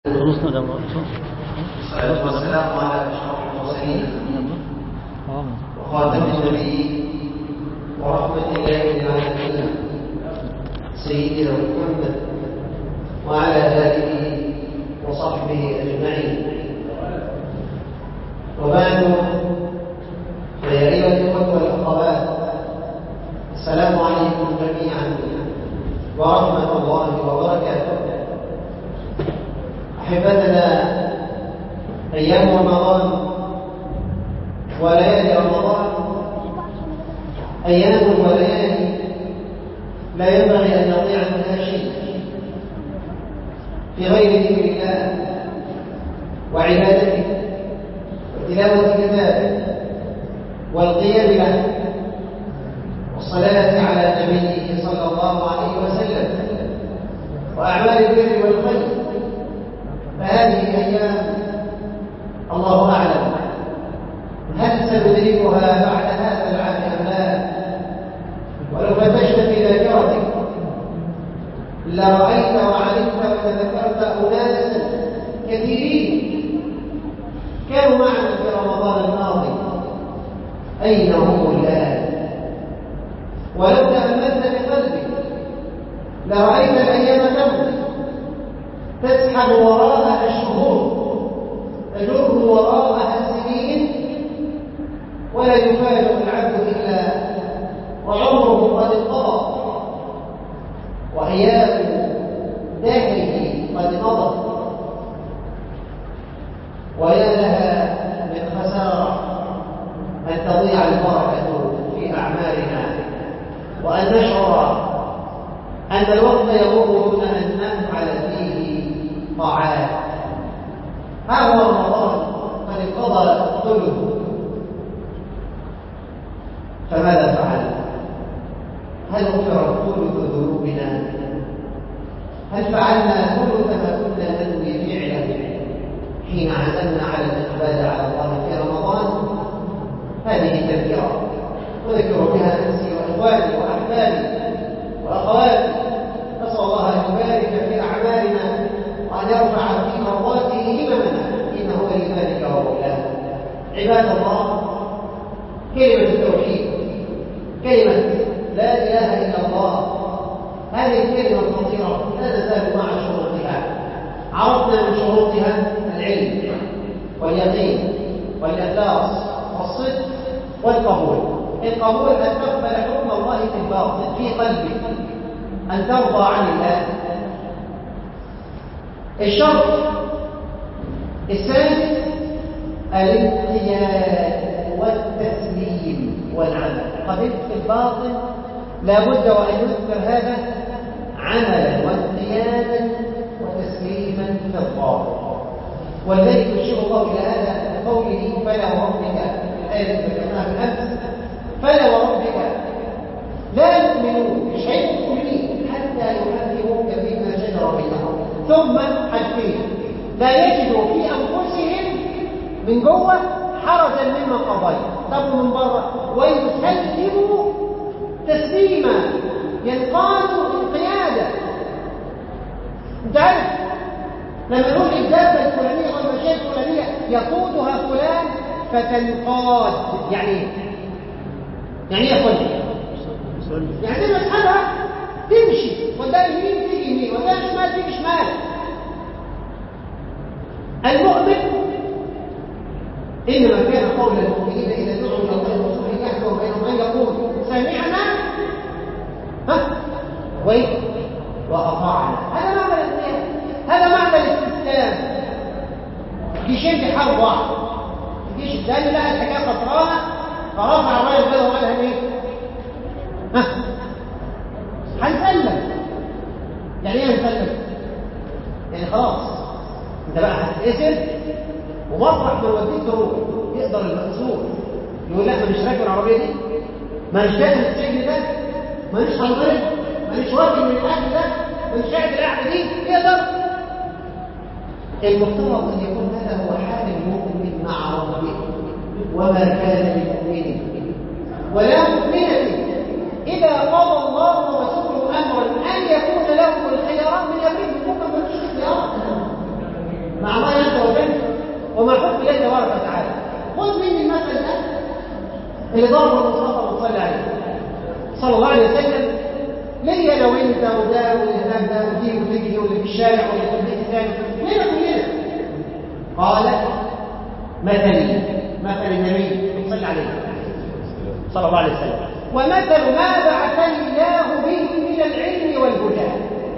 خلصنا ده الصلاة والسلام على أشرف المرسلين وخاتم النبيين ورحمة الله للعالمين سيدنا محمد وعلى آله وصحبه أجمعين وبعد فيا أيها الإخوة والأخوات السلام عليكم جميعا ورحمة الله وبركاته أحبتنا أيام رمضان وليالي رمضان أيام وليالي لا ينبغي أن نضيع منها شيء في غير ذكر الله وعبادته وتلاوة كتابه والقيام له والصلاة على نبيه صلى الله عليه وسلم وأعمال البر والخير فهذه أيام الله أعلم هل سندركها بعد هذا العام أم لا ولو فتشت في ذاكرتك لرأيت وعلمت وتذكرت أناسا كثيرين كانوا معنا في رمضان الماضي أين هم الآن ولو تأملت بقلبك لرأيت الأيام تمضي تسحب وراءها الشهور تجر وراءها السنين ولا يفاجأ العبد إلا وعمره قد انقضى وأيام دهره قد مضت ويا لها من خسارة أن تضيع البركة في أعمالنا وأن نشعر أن الوقت يمر دون أن نفعل فيه طاعات ها هو رمضان قد انقضى ثلثه فماذا فعلنا؟ هل غفرت ثلث ذنوبنا؟ هل فعلنا ثلث ما كنا ننوي فعله حين عزمنا على الإقبال على الله في رمضان؟ هذه تذكرة أذكر بها نفسي وإخواني وأحبابي وأخواتي نسأل الله أن يبارك في أعمالنا وأن يرفع في مرضاته هممنا إنه ولي ذلك ومولاه عباد الله كلمة التوحيد كلمة لا إله إلا الله هذه الكلمة الخطيرة لا نزال مع شروطها عرفنا من شروطها العلم واليقين والإخلاص والصدق والقبول القبول أن تقبل حكم الله في الباطن في قلبك أن ترضى عن الله الشرط الثالث الانقياد والتسليم والعمل قبلت في الباطن لابد وأن يذكر هذا عملا وانقيادا وتسليما في الظاهر ولذلك يشير الله إلى هذا بقوله فلا وربك الآية التي ذكرناها بالأمس فلا وربك لا يؤمنون مش هيؤمنين حتى يحكموك فيما شجر بينهم ثم حاجتين لا يجدوا في انفسهم من جوه حرجا مما قضيت طب من بره ويسلموا تسليما ينقادوا انقيادا انت عارف لما نقول الدابه الفلانيه والمشيه الفلانيه يقودها فلان فتنقاد يعني ايه؟ يعني ايه يا فندم؟ يعني لما تسحبها تمشي وده يمين تيجي يمين وده شمال تيجي شمال المؤمن انما كان قول المؤمنين اذا دعوا الى الله ورسوله يحكم بينهم ان يقول سمعنا ها وإيه؟ واطعنا هذا معنى الاستسلام هذا معنى الاستسلام جيشين بيحاربوا بعض الجيش الثاني لقى الحكايه خسرانه فرفع الرايه كده وقال لها ايه؟ ها هنسلم يعني ايه هنسلم يعني خلاص انت بقى هتتأثر ومطرح ما وديك تروح يقدر المأسور يقول لا مانيش راكب العربيه دي مانيش داخل السجن ده مانيش هنضرب مانيش واكل من الاكل ده مانيش قاعد القعده دي يقدر المفترض ان يكون هذا هو حال المؤمن مع ربه وما كان لمؤمن ولا مؤمنه إذا قضى الله ورسوله أمرا أن يكون لهم الخيارات من أمرهم هم ملوش اختيار اللي ضرب المصطفى وصلى عليه صلى الله عليه وسلم ليا لو انت وده واللي هناك ده ودي وتجري واللي في الشارع واللي في البيت الثاني لينا كلنا قال مثلي مثل النبي صلى عليه صلى الله عليه وسلم ومثل ما بعثني الله به من العلم والهدى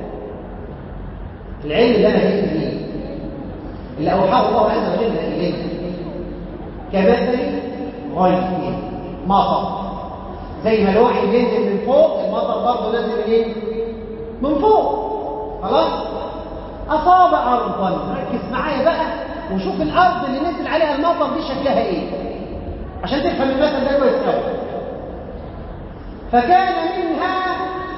العلم اللي انا جئت به اللي اوحاه الله عز وجل اليه كمثل غيث مطر زي ما الوحي بينزل من فوق المطر برضه نازل من ايه من فوق خلاص اصاب ارضا ركز معايا بقى وشوف الارض اللي نزل عليها المطر دي شكلها ايه عشان تفهم المثل ده كويس قوي فكان منها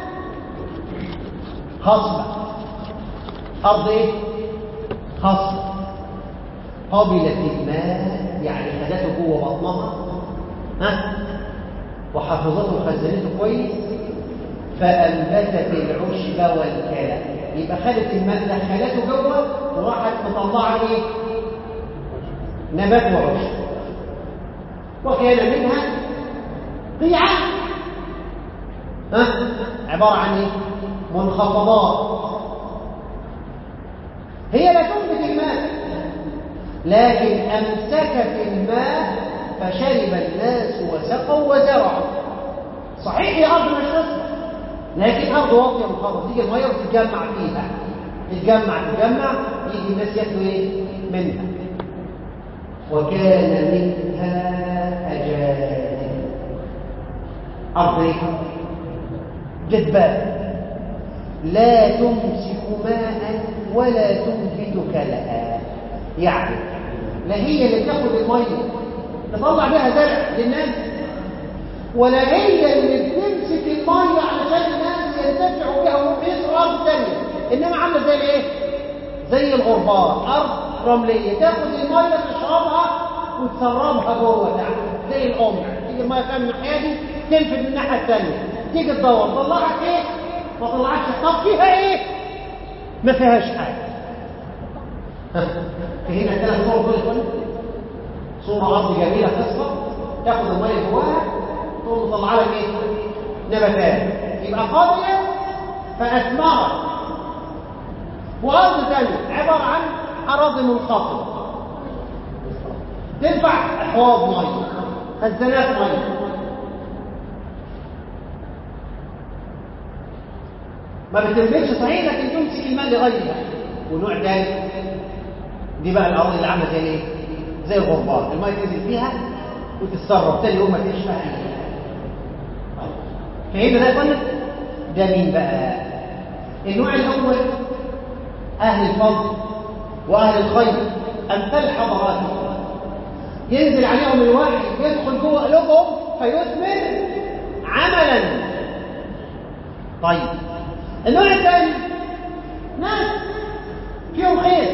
خصبه ارض ايه خصبه قبلت الماء يعني خدته جوه بطنها ها وحفظته وخزنته كويس فأنبتت العشب والكلى يبقى خدت الماء دخلته جوه وراحت مطلعه ايه؟ نبات وعشب وكان منها قيعة ها عبارة عن ايه؟ منخفضات هي لا تنبت الماء لكن أمسكت الماء فشرب الناس وسقوا وزرعوا صحيح هي أرض مش تصلح لكن أرض واطية منخفضة تيجي المية وتتجمع فيها تتجمع تتجمع يجي الناس ياكلوا ايه منها وكان منها أجادب أرض ايه جدباء لا تمسك ماء ولا تنبت كلها يعني لا هي اللي بتاخد الميه تطلع بها زرع للناس ولا هي اللي بتمسك الميه علشان الناس ينتفعوا بها ويسروا ارض ثانيه انما عامله زي الايه؟ زي الغربان ارض رمليه تاخد الميه تشربها وتسربها جوه تحت زي القمع تيجي الميه كام من الناحيه دي تنفذ من الناحيه الثانيه تيجي تدور طلعت ايه؟ ما طلعتش طب فيها ايه؟ ما فيهاش حاجه في هنا ثلاث صور دول يكون صورة أرض جميلة خصبة تاخد المية جواها تقوم تطلع لك إيه؟ نباتات يبقى قاضية فأثمرت وأرض ثانية عبارة عن أراضي منخفضة تنفع أحواض مية خزانات مية ما بتنبتش صحيح لكن تمسك الماء لغيرها ونوع ثاني دي بقى الارض اللي عامله زي ايه زي الغربان الميه تنزل فيها وتتسرب تاني يوم ما تلاقيش فيها حاجه فهمنا ده يا اخوانا ده مين بقى النوع الاول اهل الفضل واهل الخير امثال حضرات ينزل عليهم الوحي يدخل جوه قلوبهم فيثمر عملا طيب النوع الثاني ناس فيهم خير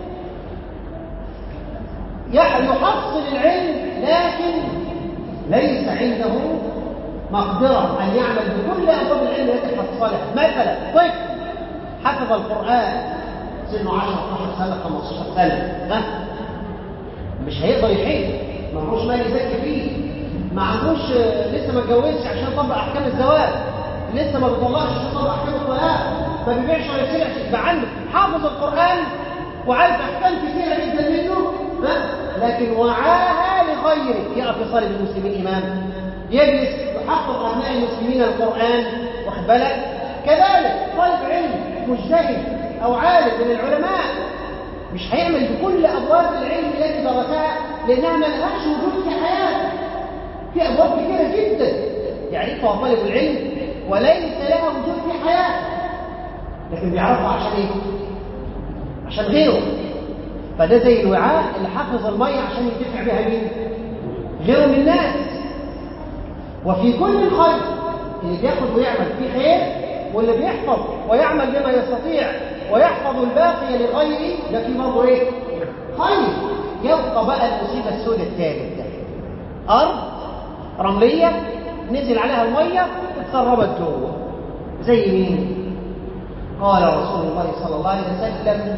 يحصل العلم لكن ليس عنده مقدرة أن يعمل بكل أبواب العلم التي حصلها مثلا طفل حفظ القرآن سنه 10 12 سنة 15 سنة ها مش هيقدر يحل ما معهوش مال يزكي فيه ما عندوش لسه ما اتجوزش عشان يطبق احكام الزواج لسه ما بيطلعش عشان يطبق احكام الطلاق ما بيبيعش ولا يشتري يبقى عنده حافظ القرآن وعارف احكام كثيرة جدا منه ها لكن وعاها لغيره يقف يصلي بالمسلمين إمام يجلس يحفظ أبناء المسلمين القرآن واخد بالك كذلك طالب علم مجتهد أو عالم من العلماء مش هيعمل بكل أبواب العلم التي درسها لأنها ما لهاش وجود في حياته في أبواب كثيرة جدا يعرفها طالب العلم وليس لها وجود في حياته لكن بيعرفها عشان ايه؟ عشان غيره فده زي الوعاء اللي حافظ المية عشان ينتفع بها مين؟ غيره من الناس وفي كل خير اللي بياخد ويعمل فيه خير واللي بيحفظ ويعمل بما يستطيع ويحفظ الباقي لغيره ده في برضه ايه؟ خير يبقى بقى المصيبة السوداء الثالث ده أرض رملية نزل عليها المية اتسربت جوه زي مين؟ قال رسول الله صلى الله عليه وسلم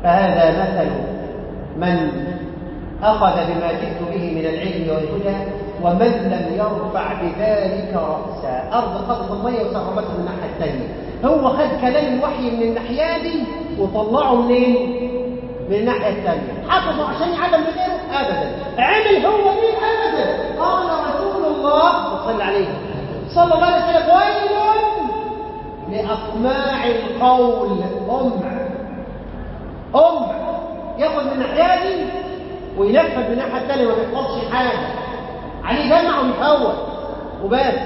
فهذا مثل من أخذ بما جئت به من العلم والهدى ومن لم يرفع بذلك رأسا أرض قطف المية وسربتها من الناحية الثانية هو خد كلام الوحي من الناحية دي وطلعه منين؟ من الناحية الثانية حفظه عشان يعلم بغيره أبدا عمل هو دي أبدا قال رسول الله صلى عليه صلى الله عليه وسلم ويل لأطماع القول أمع أمع ياخذ من الناحية دي وينفذ من الناحية الثانية ما بيحفظش حاجة عليه جمع ويفوت وبس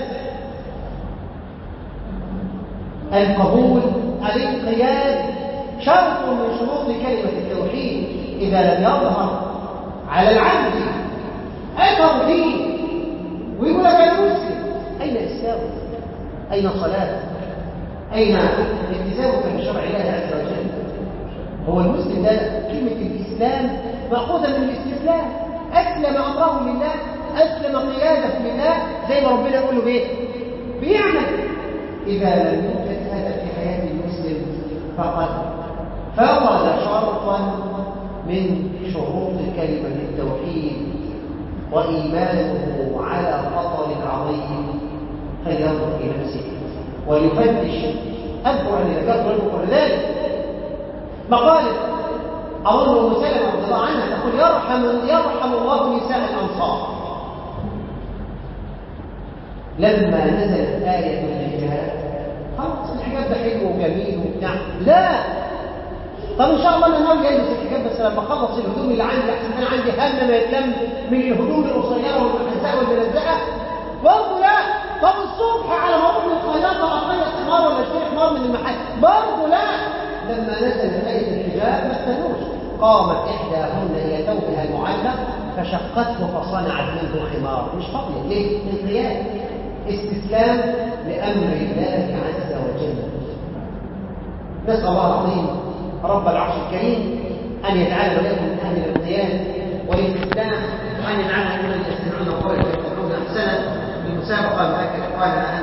القبول الانقياد شرط من شروط كلمة التوحيد إذا لم يظهر على العبد التوحيد ويقول لك يا مسلم أين إسلامك؟ أين صلاتك؟ أين التزامك بشرع الله عز وجل؟ هو المسلم ده كلمة الإسلام مأخوذة من الاستسلام أسلم أمره لله أسلم قيادة لله زي ما ربنا يقول له بيه بيعمل إذا لم يوجد هذا في حياة المسلم فقد فقد شرطا من شروط كلمة التوحيد وإيمانه على خطر عظيم فلينظر في نفسه وليفتش أذكر أن ذكرت لكم ذلك مقالة أظن أم سلمة رضي الله عنها تقول يرحم يرحم الله نساء الأنصار لما نزلت آية الحجاب خلاص الحجاب ده حلو وجميل وبتاع لا طب ان شاء الله انا ناوي البس الحجاب بس لما اخلص الهدوم اللي عندي احسن انا عندي هم ما يتلم من الهدوم القصيره والمحزقه والملزقه برضه لا طب الصبح على ما اروح للخياطه اخيط حمار ولا اشتري حمار من المحل برضه لا لما نزلت آية الحجاب ما استنوش قامت إحداهن إلى ثوبها المعلق فشقته فصنعت منه خمار مش فضل ليه؟ انقياد استسلام لأمر الله عز وجل نسأل الله العظيم رب العرش الكريم أن يجعل وليكم من أهل الانقياد والاستسلام وأن يجعلنا ممن يستمعون القول ويتبعون أحسنه بالمسابقة معك إخوانا